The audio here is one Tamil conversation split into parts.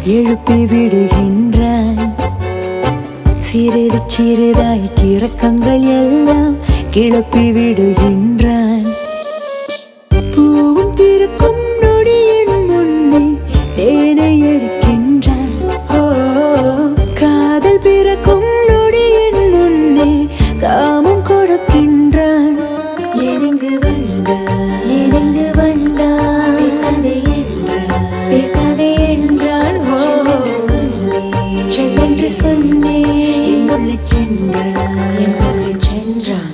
எழுப்பி விடுகின்றான் சிறிது சிறிதாய் கிறக்கங்கள் எல்லாம் கிளப்பி விடுகின்றான் பூவும் திறக்கும் நொடியின் முன்னே தேனை எடுக்கின்றான் ஓ காதல் பிறக்கும் நொடியின் முன்னே காமம் கொடுக்கின்றான் எனங்கு வந்தான் எனங்கு வந்தான் பேசாதே என்றான் பேசாதே என்றான் ஓ செல்லென்று சொன்னேன் எங்குள்ள சென்றான் எங்குள்ள சென்றான்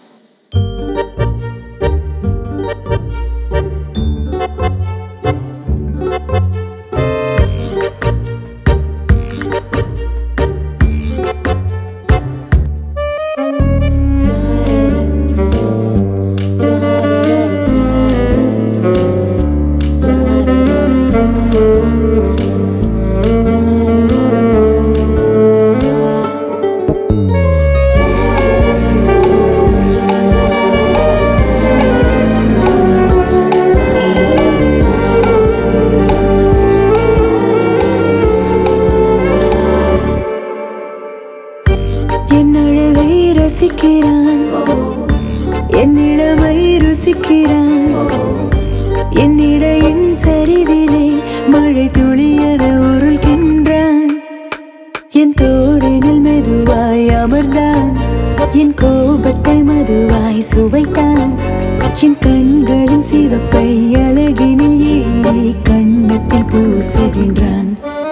என் அழகை ரசிக்கிறான் என் இளமை ருசிக்கிறான் என் இடையின் சரிவிலே மழை துளியென உருள்கின்றான் என் தோடனில் மெதுவாய் அமர்ந்தான் என் கோபத்தை மதுவாய் சுவைத்தான் என் கண்களின் சிவப்பை அழகினில் ஏந்தி கண்ணத்தில் பூசுகின்றான்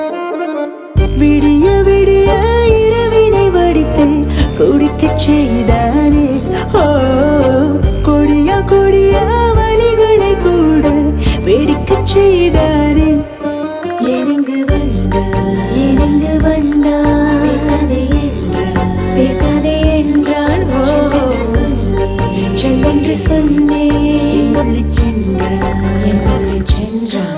விடிய விடிய இரவினை வடித்து குடிக்கச் செய்தானே ஓ கொடியா கொடியா வலிகளை கூட வெடிக்கச் செய்தானே எனங்கு வந்தா எனங்கு வந்தா பேசாதே என்றான் பேசாதே என்றான் ஓ செல்லென்று சொன்னேன் எங்குள்ள சென்றான் எங்குள்ள சென்றான்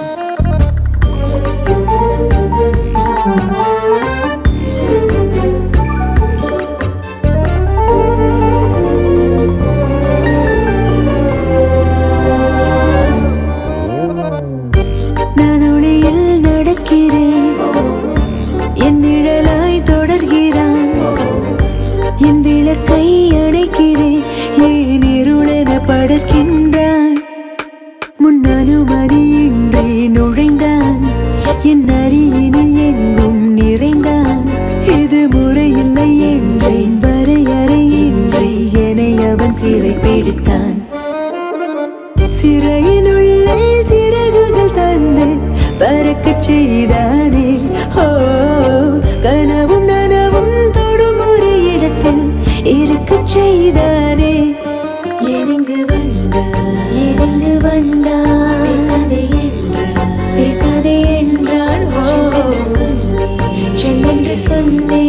நான் ஒளியில் நடக்கிறேன் என் நிழலாய் தொடர்கிறான் என் விளக்கை அணைக்கிறேன் ஏன் இருளென படர்கின்றான் முன் அனுமதியின்றி நுழைந்தான் என் அருகினில் எங்கும் நிறைந்தான் இது முறையில்லை என்றேன் வரையறையின்றி என்னை அவன் சிறை பிடித்தான் சிறையினுள்ளே சிறகுகள் தந்து பறக்கச் செய்தானே ஓ கனவும் நனவும் தொடும் ஒரு இடத்தில் இருக்கச் செய்தானே எனங்கு வந்தா எனங்கு வந்தா பேசாதே என்றான் பேசாதே என்றான் ஓ செல்லென்று சொன்னேன்